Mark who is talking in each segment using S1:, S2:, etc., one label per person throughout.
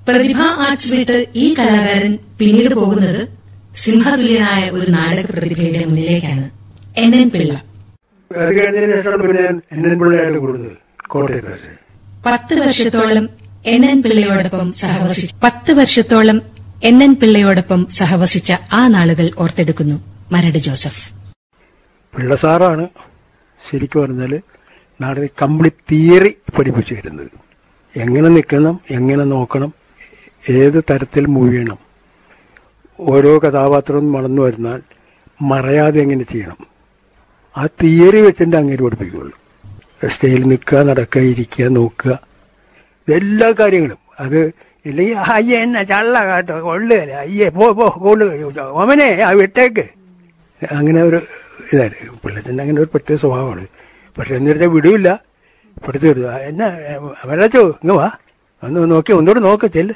S1: പ്രതിഭ arts വിട്ട് ഈ കലാകാരൻ പിന്നീട് പോകുന്നത് സിംഹതുല്യനായ ഒരു നാടക പ്രതിഭയുടെ മുന്നിലേക്കാണ് എൻ എൻ പിള്ള
S2: അത് കഴിഞ്ഞതിന് ശേഷമാണ് പിന്നെ ഞാൻ എൻ എൻ പിള്ളയായിട്ട് കൂടുന്നത് കോട്ടയത്ത് വെച്ച്
S1: പത്ത് വർഷത്തോളം എൻ എൻ പിള്ളയോടൊപ്പം സഹവസിച്ച പത്ത് വർഷത്തോളം എൻ എൻ പിള്ളയോടൊപ്പം സഹവസിച്ച ആ നാളുകൾ ഓർത്തെടുക്കുന്നു മരട് ജോസഫ്
S2: പിള്ള സാറാണ് ശരിക്കും പറഞ്ഞാൽ നാടക കംപ്ലീറ്റ് തിയറി പഠിപ്പിച്ചു തരുന്നത് എങ്ങനെ നിൽക്കണം എങ്ങനെ നോക്കണം ഏത് തരത്തിൽ മൂവ് ചെയ്യണം ഓരോ കഥാപാത്രവും വളർന്നു വരുന്നാൽ മറയാതെ എങ്ങനെ ചെയ്യണം ആ തിയറി വെച്ചിട്ട് അങ്ങേര് പഠിപ്പിക്കുകയുള്ളൂ സ്റ്റേജിൽ നിൽക്കുക നടക്കുക ഇരിക്കുക നോക്കുക എല്ലാ കാര്യങ്ങളും അത് ഇല്ലെങ്കിൽ അയ്യ എന്നെ ചള്ള കാട്ടോ കൊള്ളുകയല്ലേ അയ്യേ പോ പോ കൊള്ളുക ഓമനെ ആ വിട്ടേക്ക് അങ്ങനെ ഒരു ഇതായിരുന്നു പിള്ളേച്ചൻ്റെ അങ്ങനെ ഒരു പ്രത്യേക സ്വഭാവമാണ് പക്ഷെ എന്നിട്ട് വിടില്ല പഠിത്തു വരും എന്നാ വരച്ചോ ഇങ്ങ് വാ ഒന്ന് നോക്കി ഒന്നുകൂടെ നോക്ക് ചെല്ല്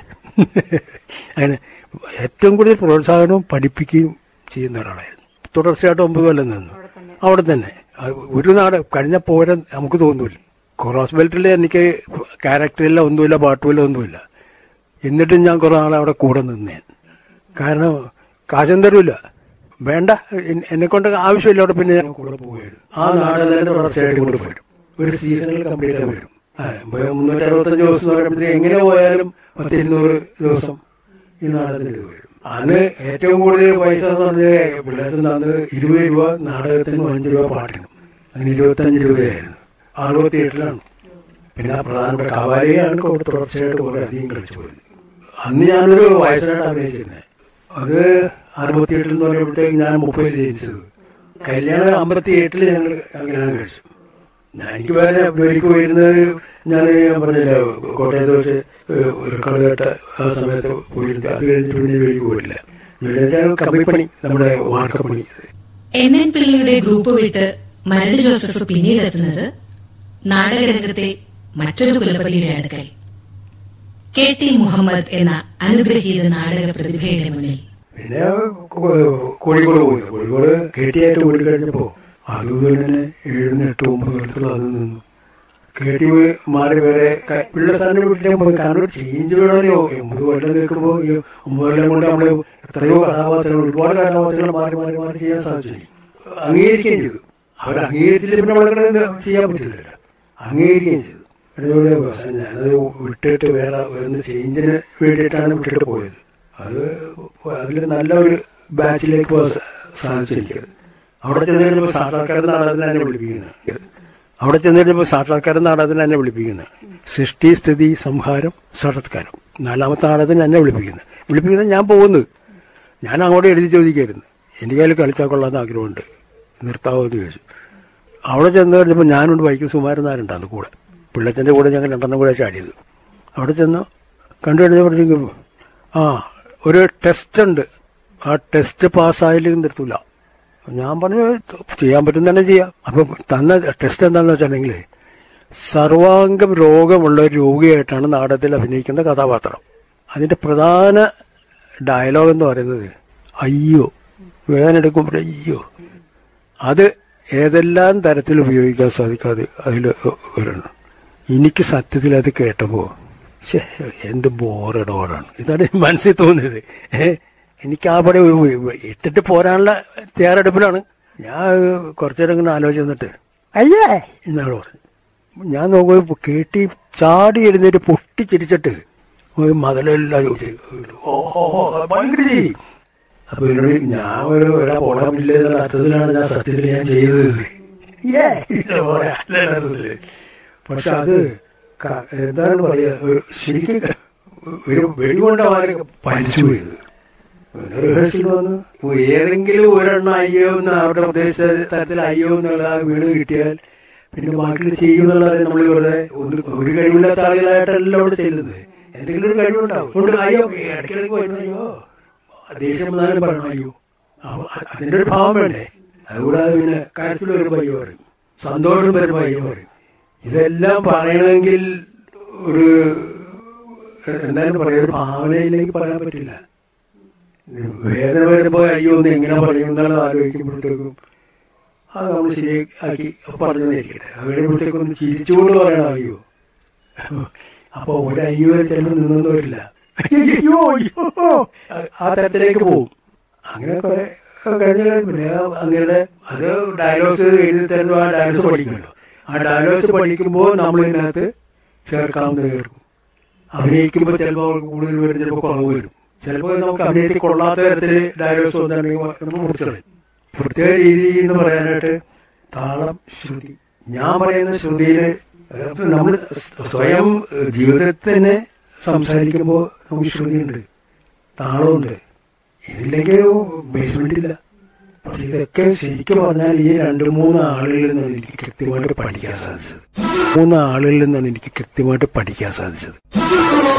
S2: അങ്ങനെ ഏറ്റവും കൂടുതൽ പ്രോത്സാഹനവും പഠിപ്പിക്കുകയും ചെയ്യുന്ന ഒരാളായിരുന്നു തുടർച്ചയായിട്ട് ഒമ്പത് കൊല്ലം നിന്നു അവിടെ തന്നെ അത് ഒരു നാട് കഴിഞ്ഞ പോരെ നമുക്ക് തോന്നൂല ക്രോസ് ബെൽറ്റിൽ എനിക്ക് ക്യാരക്ടറില്ല ഒന്നുമില്ല പാട്ടുമില്ല ഒന്നുമില്ല എന്നിട്ടും ഞാൻ കുറെ നാളെ അവിടെ കൂടെ നിന്നേൻ കാരണം കാശം തരൂല വേണ്ട എന്നെ കൊണ്ട് ആവശ്യമില്ല അവിടെ പിന്നെ ഞാൻ കൂടെ പോവുകയായിരുന്നു ആ നാട് തന്നെ തുടർച്ചയായിട്ട് കൊണ്ട് വരും ഒരു സീസണിൽ കംപ്ലീറ്റ് ആയി വരും മുന്നൂറ്റി അറുപത്തഞ്ച് ദിവസം എന്ന് പറയുമ്പോഴത്തേക്ക് എങ്ങനെ പോയാലും പത്ത് ഇരുന്നൂറ് ദിവസം ഈ നാടകത്തിന് വരും അന്ന് ഏറ്റവും കൂടുതൽ പൈസ എന്ന് പറഞ്ഞാൽ പിള്ളേർക്ക് അന്ന് ഇരുപത് രൂപ നാടകത്തിന് അഞ്ച് രൂപ പാട്ടിനും അങ്ങനെ ഇരുപത്തഞ്ച് രൂപയായിരുന്നു അറുപത്തി എട്ടിലാണ് പിന്നെ ആ പ്രധാനപ്പെട്ട കവാലിയാണ് തുടർച്ചയായിട്ട് കുറെ അധികം കളിച്ചു പോയത് അന്ന് ഞാനൊരു വയസ്സായിട്ട് അഭിനയിച്ചിരുന്നത് അത് അറുപത്തി എട്ടിൽ എന്ന് പറയുമ്പോഴത്തേക്ക് ഞാൻ മുപ്പതിൽ ജനിച്ചത് കല്യാണം അമ്പത്തി എട്ടിൽ ഞങ്ങൾ കല്യാണം കഴിച്ചു ഞാൻ എനിക്ക് വേറെ ജോലിക്ക് പോയിരുന്നത് ഞാൻ ഞാൻ പറഞ്ഞില്ല കോട്ടയത്ത് വെച്ച് റെക്കോർഡ് കേട്ട ആ സമയത്ത് പോയിരുന്നു അത് കഴിഞ്ഞിട്ട് പിന്നെ ജോലിക്ക് പോയില്ല ജോലി വെച്ചാൽ കമ്പിപ്പണി നമ്മുടെ വാർക്കപ്പണി
S1: എൻ എൻ പിള്ളയുടെ ഗ്രൂപ്പ് വിട്ട് മരട് ജോസഫ് പിന്നീട് എത്തുന്നത് നാടകരംഗത്തെ മറ്റൊരു കുലപതിയുടെ അടുക്കൽ കെ ടി മുഹമ്മദ് എന്ന അനുഗ്രഹീത നാടക പ്രതിഭയുടെ മുന്നിൽ
S2: പിന്നെ കോഴിക്കോട് പോയി കോഴിക്കോട് കേട്ടിയായിട്ട് ഓടി കഴിഞ്ഞപ്പോ അതുപോലെ തന്നെ ഏഴിന് എട്ട് ഒമ്പത് കൊല്ലത്തുള്ള അത് നിന്നു കേട്ടി മാറി വേറെ പിള്ളേർ സ്ഥാനം വിട്ടിട്ട് പോയി കാരണം ഒരു ചേഞ്ച് വേണമല്ലോ ഒമ്പത് കൊല്ലം നിൽക്കുമ്പോ ഈ ഒമ്പത് കൊല്ലം കൊണ്ട് നമ്മള് എത്രയോ കഥാപാത്രങ്ങൾ ഒരുപാട് കഥാപാത്രങ്ങൾ മാറി മാറി മാറി ചെയ്യാൻ സാധിച്ചു അംഗീകരിക്കുകയും ചെയ്തു അവർ അംഗീകരിച്ചില്ല പിന്നെ നമ്മളെ ചെയ്യാൻ പറ്റില്ലല്ലോ അംഗീകരിക്കുകയും ചെയ്തു അതുപോലെ ഞാനത് വിട്ടിട്ട് വേറെ ഒന്ന് ചേഞ്ചിന് വേണ്ടിയിട്ടാണ് വിട്ടിട്ട് പോയത് അത് അതിൽ നല്ലൊരു ബാച്ചിലേക്ക് പോകാൻ സാധിച്ചു എനിക്കത് അവിടെ ചെന്ന് കഴിഞ്ഞപ്പോൾ സാക്ഷാത്കാര നാടകത്തിന് എന്നെ വിളിപ്പിക്കുന്നത് അവിടെ ചെന്ന് കഴിഞ്ഞപ്പോൾ സാക്ഷാത്കാര നാടകത്തിന് എന്നെ വിളിപ്പിക്കുന്നത് സൃഷ്ടി സ്ഥിതി സംഹാരം സാക്ഷാത്കാരം നാലാമത്തെ നാടകത്തിന് എന്നെ വിളിപ്പിക്കുന്നത് വിളിപ്പിക്കുന്നത് ഞാൻ പോകുന്നത് ഞാൻ അങ്ങോട്ട് എഴുതി ചോദിക്കായിരുന്നു എനിക്ക് അതിൽ കളിച്ചാൽ കൊള്ളാന്ന് ആഗ്രഹമുണ്ട് നിർത്താവോ എന്ന് ചോദിച്ചു അവിടെ ചെന്ന് കഴിഞ്ഞപ്പോൾ ഞാനുണ്ട് വൈക്കം സുമാരൻ നാരുണ്ടായിരുന്നു കൂടെ പിള്ളച്ചൻ്റെ കൂടെ ഞങ്ങൾ രണ്ടെണ്ണം കൂടെ ചാടിയത് അവിടെ ചെന്ന് കണ്ടു കഴിഞ്ഞപ്പോഴത്തേക്കും ആ ഒരു ടെസ്റ്റ് ഉണ്ട് ആ ടെസ്റ്റ് പാസ്സായില്ലെങ്കിൽ നിർത്തൂല ഞാൻ പറഞ്ഞു ചെയ്യാൻ പറ്റും തന്നെ ചെയ്യാം അപ്പൊ തന്ന ടെസ്റ്റ് എന്താണെന്ന് വെച്ചിട്ടുണ്ടെങ്കിൽ സർവാംഗം രോഗമുള്ള ഒരു രോഗിയായിട്ടാണ് നാടകത്തിൽ അഭിനയിക്കുന്ന കഥാപാത്രം അതിന്റെ പ്രധാന ഡയലോഗ് എന്ന് പറയുന്നത് അയ്യോ വേദന എടുക്കുമ്പോൾ അയ്യോ അത് ഏതെല്ലാം തരത്തിൽ ഉപയോഗിക്കാൻ സാധിക്കാതെ അതിൽ ഒരെണ്ണം എനിക്ക് സത്യത്തിൽ അത് കേട്ടപ്പോ ശേ എന്ത് ബോറടോടാണ് ഇതാണ് മനസ്സിൽ തോന്നിയത് ഏഹ് എനിക്ക് ആ പടി ഇട്ടിട്ട് പോരാനുള്ള തയ്യാറെടുപ്പിലാണ് ഞാൻ കുറച്ചേരം ഇങ്ങനെ ആലോചിച്ച് നിന്നിട്ട് അയ്യേ എന്നാണ് പറഞ്ഞു ഞാൻ നോക്കുമ്പോൾ കേട്ടി ചാടി എഴുന്നേറ്റ് പൊട്ടിച്ചിരിച്ചിട്ട് മതലെല്ലാം ചോദിച്ചു ഓഹോ ഭയങ്കര ചെയ്യും അപ്പൊ എന്നോട് ഞാൻ ഒരു ഒരാ പോടാമില്ല എന്നുള്ള അർത്ഥത്തിലാണ് ഞാൻ സത്യത്തിൽ ഞാൻ ചെയ്തത് പക്ഷെ അത് എന്താണ് പറയാ ശരിക്കും ഒരു വെടികൊണ്ട മാറി പലിച്ചു പോയത് റിഹേഴ്സൽ വന്ന് ഏതെങ്കിലും ഒരെണ്ണം അയ്യോ എന്ന് അവിടെ ഉദ്ദേശിച്ച തരത്തിൽ അയ്യോ എന്നുള്ള വീട് കിട്ടിയാൽ പിന്നെ ബാക്കി ചെയ്യുന്നുള്ളത് നമ്മൾ വെറുതെ ഒന്ന് ഒരു കഴിവില്ലാത്ത ആളുകളായിട്ടല്ല അവിടെ ചെല്ലുന്നത് എന്തെങ്കിലും ഒരു കഴിവുണ്ടാവും അതുകൊണ്ട് അയ്യോ ഇടയ്ക്കിടയ്ക്ക് വരുന്ന അയ്യോ ദേഷ്യം വന്നാലും പറയണം അയ്യോ അതിന്റെ ഒരു ഭാവം വേണ്ടേ അതുകൂടാതെ പിന്നെ കാര്യത്തിൽ വരുമ്പോ അയ്യോ പറയും സന്തോഷം വരുമ്പോ അയ്യോ പറയും ഇതെല്ലാം പറയണമെങ്കിൽ ഒരു എന്തായാലും പറയാം ഒരു ഭാവനയിലേക്ക് പറയാൻ പറ്റില്ല വേദന വരുമ്പോ അയ്യോ ഒന്ന് എങ്ങനെ പറയും എന്നുള്ളത് ആലോചിക്കുമ്പോഴത്തേക്കും അത് നമ്മൾ ശരിയാക്കി പറഞ്ഞിരിക്കട്ടെ അത് കഴിയുമ്പോഴത്തേക്കും ഒന്ന് ചിരിച്ചുകൊണ്ട് പറയണം അയ്യോ അപ്പൊ ഒരു അയ്യോ ചിലപ്പോൾ നിന്നൊന്നും വരില്ല അയ്യോ അയ്യോ ആ തരത്തിലേക്ക് പോകും അങ്ങനെ കുറെ കഴിഞ്ഞ് പിന്നെ അങ്ങനെ അത് ഡയലോഗ്സ് എഴുതി തരുമ്പോൾ ആ ഡയലോഗ്സ് പഠിക്കുമല്ലോ ആ ഡയലോഗ്സ് പഠിക്കുമ്പോൾ നമ്മൾ ഇതിനകത്ത് ചേർക്കാവുന്നത് ചേർക്കും അഭിനയിക്കുമ്പോൾ ചിലപ്പോൾ കൂടുതൽ വരും ചിലപ്പോൾ കുറവ് വരും ചിലപ്പോൾ നമുക്ക് അഭിനയത്തിൽ കൊള്ളാത്ത തരത്തിൽ ഡയലോഗ്സ് വന്നിട്ടുണ്ടെങ്കിൽ നമ്മൾ മുറിച്ചോളെ പ്രത്യേക രീതി എന്ന് പറയാനായിട്ട് താളം ശ്രുതി ഞാൻ പറയുന്ന ശ്രുതിയിൽ നമ്മൾ സ്വയം ജീവിതത്തിന് സംസാരിക്കുമ്പോൾ നമുക്ക് ശ്രുതിയുണ്ട് താളമുണ്ട് ഇതിലേക്ക് ബേസ്മെന്റ് ഇല്ല പക്ഷെ ഇതൊക്കെ ശരിക്കും പറഞ്ഞാൽ ഈ രണ്ട് മൂന്ന് ആളുകളിൽ നിന്നാണ് എനിക്ക് കൃത്യമായിട്ട് പഠിക്കാൻ സാധിച്ചത് മൂന്ന് ആളുകളിൽ നിന്നാണ് എനിക്ക് കൃത്യമായിട്ട് പഠിക്കാൻ സാധിച്ചത്